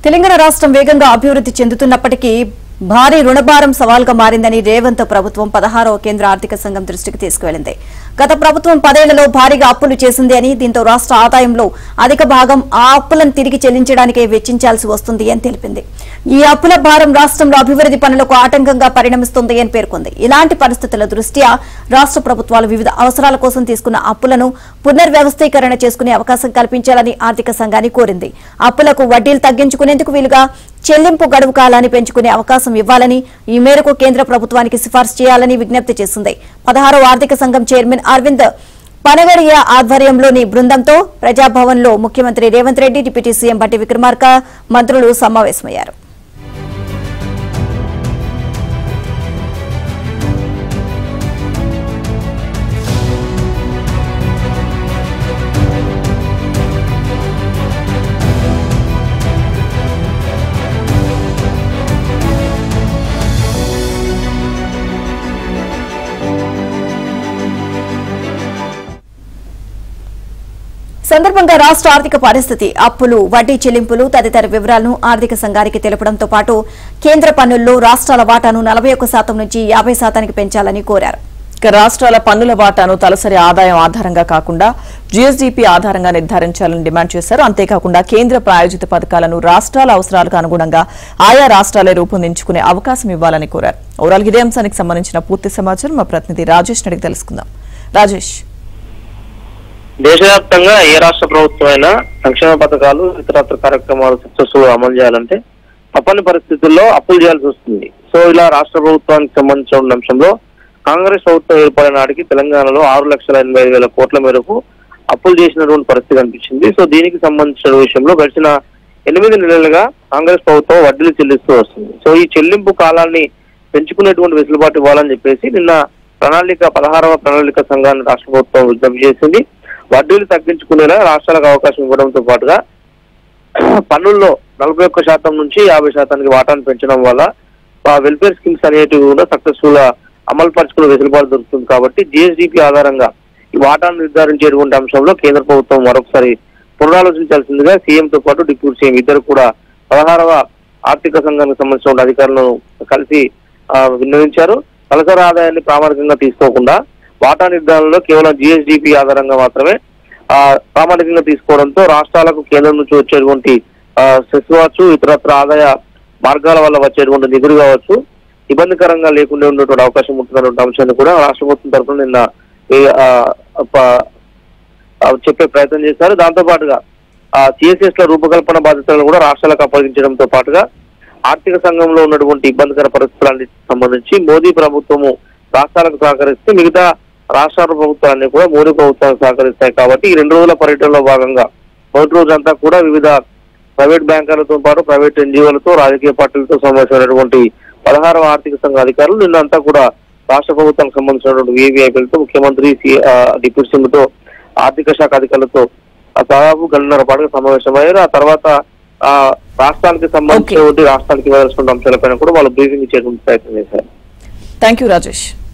తెలంగాణ రాష్ట్రం వేగంగా అభివృద్ధి చెందుతున్నప్పటికీ భారీ రుణభారం సవాల్గా మారిందని రేవంత్ ప్రభుత్వం పదహారవ కేంద్ర ఆర్థిక సంఘం దృష్టికి తీసుకువెళ్లింది గత ప్రభుత్వం పదేళ్లలో భారీగా అప్పులు చేసింది అని దీంతో రాష్ట్ర ఆదాయంలో అధిక భాగం ఆ అప్పులను తిరిగి చెల్లించడానికే వెచ్చించాల్సి వస్తుంది అని తెలిపింది ఈ అప్పుల భారం రాష్ట్రంలో అభివృద్ధి పనులకు ఆటంకంగా పరిణమిస్తుంది అని పేర్కొంది ఇలాంటి పరిస్థితుల దృష్ట్యా రాష్ట్ర ప్రభుత్వాలు వివిధ అవసరాల కోసం తీసుకున్న అప్పులను పునర్వ్యవస్థీకరణ చేసుకునే అవకాశం కల్పించాలని ఆర్థిక సంఘాన్ని కోరింది అప్పులకు వడ్డీలు తగ్గించుకునేందుకు వీలుగా చెల్లింపు గడువు కాలాన్ని పెంచుకునే అవకాశం ఇవ్వాలని ఈ మేరకు కేంద్ర ప్రభుత్వానికి సిఫార్సు చేయాలని విజ్ఞప్తి చేసింది పదహారవ ఆర్థిక సంఘం చైర్మన్ అరవింద్ పనగడియ ఆధ్వర్యంలోని బృందంతో ప్రజాభవన్లో ముఖ్యమంత్రి రేవంత్ రెడ్డి డిప్యూటీ సీఎం బట్టి విక్రమార్క మంత్రులు సమావేశమయ్యారు సందర్భంగా రాష్ట్ర ఆర్థిక పరిస్థితి అప్పులు వడ్డీ చెల్లింపులు తదితర వివరాలను ఆర్థిక సంఘానికి తెలపడంతో పాటు కేంద్ర పన్నుల్లో రాష్ట్రాల వాటాను నలభై ఒక్క శాతం నుంచి యాభై శాతానికి పెంచాలని కోరారు ఇక రాష్ట్రాల పన్నుల వాటాను తలసరి ఆదాయం ఆధారంగా కాకుండా జీఎస్డీపీ ఆధారంగా నిర్ధారించాలని డిమాండ్ చేశారు అంతేకాకుండా కేంద్ర ప్రాయోజిత పథకాలను రాష్ట్రాల అవసరాలకు అనుగుణంగా ఆయా రాష్ట్రాలే రూపొందించుకునే అవకాశం ఇవ్వాలని కోరారు ఓవరాల్ ఇదే అంశానికి సంబంధించిన పూర్తి సమాచారం మా ప్రతినిధి రాజేష్ అడిగి తెలుసుకుందాం రాజేష్ దేశవ్యాప్తంగా ఏ రాష్ట్ర ప్రభుత్వం అయినా సంక్షేమ పథకాలు ఇతరత్ర కార్యక్రమాలు సక్సెస్ఫుల్ అమలు చేయాలంటే తప్పని పరిస్థితుల్లో అప్పులు చేయాల్సి వస్తుంది సో ఇలా రాష్ట్ర ప్రభుత్వానికి సంబంధించిన అంశంలో కాంగ్రెస్ ప్రభుత్వం ఏర్పడిన నాటికి తెలంగాణలో ఆరు లక్షల ఎనభై ఐదు వేల కోట్ల మేరకు అప్పులు చేసినటువంటి పరిస్థితి కనిపించింది సో దీనికి సంబంధించిన విషయంలో గడిచిన ఎనిమిది నెలలుగా కాంగ్రెస్ ప్రభుత్వం వడ్డీలు చెల్లిస్తూ వస్తుంది సో ఈ చెల్లింపు కాలాన్ని పెంచుకునేటువంటి వెసులుబాటు ఇవ్వాలని చెప్పేసి నిన్న ప్రణాళిక పదహారవ ప్రణాళిక సంఘాన్ని రాష్ట్ర ప్రభుత్వం విజ్ఞప్తి చేసింది వడ్డీలు తగ్గించుకునేలా రాష్ట్రాలకు అవకాశం ఇవ్వడంతో పాటుగా పన్నుల్లో నలభై ఒక్క శాతం నుంచి యాభై శాతానికి వాటాను పెంచడం వల్ల ఆ వెల్ఫేర్ స్కీమ్స్ అనేటివి కూడా సక్సెస్ఫుల్ గా అమలు పరుచుకునే వెసులుబాటు దొరుకుతుంది కాబట్టి జిఎస్డిపి ఆధారంగా ఈ వాటాను నిర్ధారించేటువంటి అంశంలో కేంద్ర ప్రభుత్వం మరొకసారి పునరాలోచించాల్సిందిగా సీఎం తో పాటు డిప్యూటీ సీఎం ఇద్దరు కూడా పదహారవ ఆర్థిక సంఘానికి సంబంధించిన అధికారులను కలిసి ఆ, విన్నవించారు తలసరి ఆదాయాన్ని ప్రామాణికంగా తీసుకోకుండా వాటా నిర్ధారణలో కేవలం జిఎస్డిపి ఆధారంగా మాత్రమే ఆ ప్రామాణికంగా తీసుకోవడంతో రాష్ట్రాలకు కేంద్రం నుంచి వచ్చేటువంటి ఆ, సెస్ కావచ్చు ఇతరత్ర ఆదాయ మార్గాల వల్ల వచ్చేటువంటి నిధులు కావచ్చు ఇబ్బందికరంగా లేకుండా ఉండేటువంటి అవకాశం ఉంటున్నటువంటి అంశాన్ని కూడా రాష్ట్ర ప్రభుత్వం తరఫున నిన్న ఈ, ఆ, ప- ఆ, చెప్పే ప్రయత్నం చేశారు దాంతో పాటుగా ఆ సిఎస్ఎస్ లో రూపకల్పన బాధ్యతలను కూడా రాష్ట్రాలకు అప్పగించడంతో పాటుగా ఆర్థిక సంఘంలో ఉన్నటువంటి ఇబ్బందికర పరిస్థితులన్నిటికి సంబంధించి మోదీ ప్రభుత్వము రాష్ట్రాలకు సహకరిస్తే మిగతా రాష్ట్ర ప్రభుత్వాన్ని కూడా మోదీ ప్రభుత్వానికి సహకరిస్తాయి కాబట్టి ఈ రెండు రోజుల పర్యటనలో భాగంగా మొదటి రోజంతా కూడా వివిధ ప్రైవేట్ బ్యాంకర్లతో పాటు ప్రైవేట్ ఎన్జిఓలతో రాజకీయ పార్టీలతో సమావేశమైనటువంటి పదహారవ ఆర్థిక సంఘ అధికారులు నిన్నంతా కూడా రాష్ట్ర ప్రభుత్వానికి సంబంధించినటువంటి వివిఐపీలతో ముఖ్యమంత్రి సి- ఆ, డిప్యూటీ సీఎంతో ఆర్థిక శాఖ అధికారులతో ఆ దాదాపు గంటన్నర పాటుగా సమావేశమయ్యారు ఆ తర్వాత ఆ రాష్ట్రానికి సంబంధించినటువంటి రాష్ట్రానికి ఇవ్వాల్సిన అంశాలపైన కూడా వాళ్ళు బ్రీఫింగ్ ఇచ్చేటువంటి ప్రయత్నం చేశారు థ్యాంక్ యూ రాజేష్